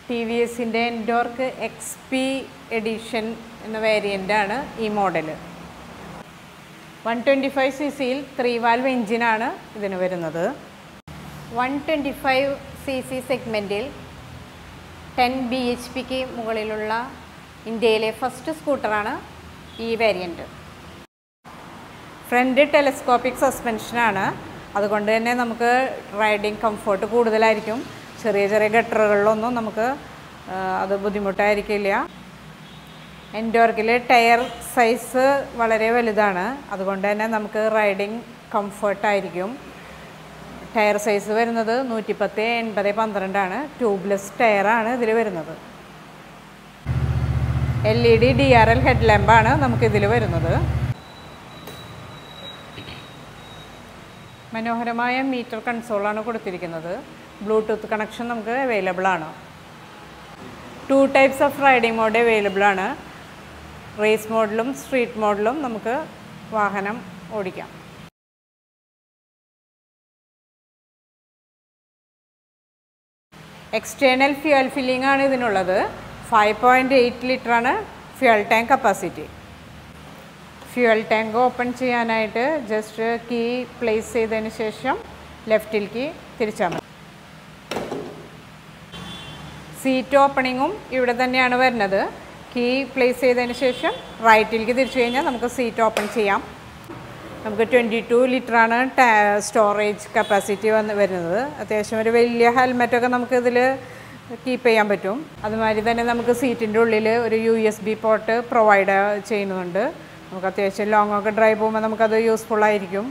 T V എസിൻ്റെ Ntorq X P edition എന്ന വേരിയൻ്റാണ് ഈ model one twenty five C സിയിൽ ത്രീ വാൽവ് എഞ്ചിനാണ് ഇതിന് വരുന്നത് one twenty five C C സെഗ്മെൻറ്റിൽ ടെൻ ബി എച്ച് പിക്ക് മുകളിലുള്ള ഇന്ത്യയിലെ ഫസ്റ്റ് സ്കൂട്ടറാണ് ഈ വേരിയൻറ്റ് ഫ്രണ്ട് ടെലസ്കോപ്പിക് സസ്പെൻഷനാണ് അതുകൊണ്ട് തന്നെ നമുക്ക് റൈഡിങ് കംഫർട്ട് കൂടുതലായിരിക്കും ചെറിയ ചെറിയ ഗട്ടറുകളിലൊന്നും നമുക്ക് ആ, അത് ബുദ്ധിമുട്ടായിരിക്കില്ല എൻഡോർക്കിൽ ടയർ സൈസ് വളരെ വലുതാണ് അതുകൊണ്ട് തന്നെ നമുക്ക് റൈഡിങ് കംഫർട്ടായിരിക്കും ടയർ സൈസ് വരുന്നത് നൂറ്റിപ്പത്ത് എൺപത് പന്ത്രണ്ടാണ് ട്യൂബ്ലെസ് ടയറാണ് ഇതിൽ വരുന്നത് L E D D R L head ലാമ്പാണ് നമുക്കിതിൽ വരുന്നത് മനോഹരമായ മീറ്റർ കൺസോളാണ് കൊടുത്തിരിക്കുന്നത് ബ്ലൂടൂത്ത് കണക്ഷൻ നമുക്ക് അവൈലബിൾ ആണ് two types of riding mode available ആണ് റേസ് മോഡിലും സ്ട്രീറ്റ് മോഡിലും നമുക്ക് വാഹനം ഓടിക്കാം എക്സ്റ്റേണൽ ഫ്യൂൽ ഫില്ലിംഗ് ആണ് ഇതിനുള്ളത് ഫൈവ് പോയിൻറ്റ് എയ്റ്റ് ലിറ്ററാണ് fuel tank capacity fuel tank open ചെയ്യാനായിട്ട് ജസ്റ്റ് കീ പ്ലേസ് ചെയ്തതിന് ശേഷം ലെഫ്റ്റിലേക്ക് തിരിച്ചാൽ മതി സീറ്റ് ഓപ്പണിങ്ങും ഇവിടെ തന്നെയാണ് വരുന്നത് കീ പ്ലേസ് ചെയ്തതിന് ശേഷം റൈറ്റിലേക്ക് തിരിച്ചു കഴിഞ്ഞാൽ നമുക്ക് സീറ്റ് ഓപ്പൺ ചെയ്യാം നമുക്ക് ട്വൻറ്റി ടു ലിറ്ററാണ് സ്റ്റോറേജ് കപ്പാസിറ്റി വന്ന് വരുന്നത് അത്യാവശ്യം ഒരു വലിയ ഹെൽമെറ്റൊക്കെ നമുക്ക് ഇതിൽ കീപ്പ് ചെയ്യാൻ പറ്റും അതുമാതിരി തന്നെ നമുക്ക് സീറ്റിൻ്റെ ഉള്ളിൽ ഒരു U S B port provide ചെയ്യുന്നുണ്ട് നമുക്ക് അത്യാവശ്യം ലോങ് ഒക്കെ ഡ്രൈവ് പോകുമ്പോൾ നമുക്കത് യൂസ്ഫുൾ ആയിരിക്കും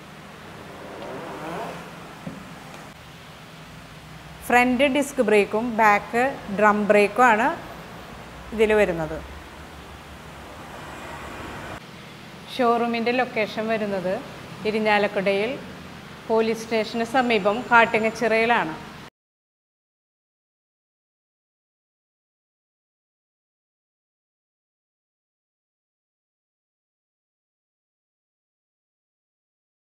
ഫ്രണ്ട് ഡിസ്ക് ബ്രേക്കും ബാക്ക് ഡ്രം ബ്രേക്കും ആണ് ഇതിൽ വരുന്നത് ഷോറൂമിൻ്റെ ലൊക്കേഷൻ വരുന്നത് ഇരിഞ്ഞാലക്കുടയിൽ പോലീസ് സ്റ്റേഷന് സമീപം കാട്ടിങ്ങച്ചിറയിലാണ്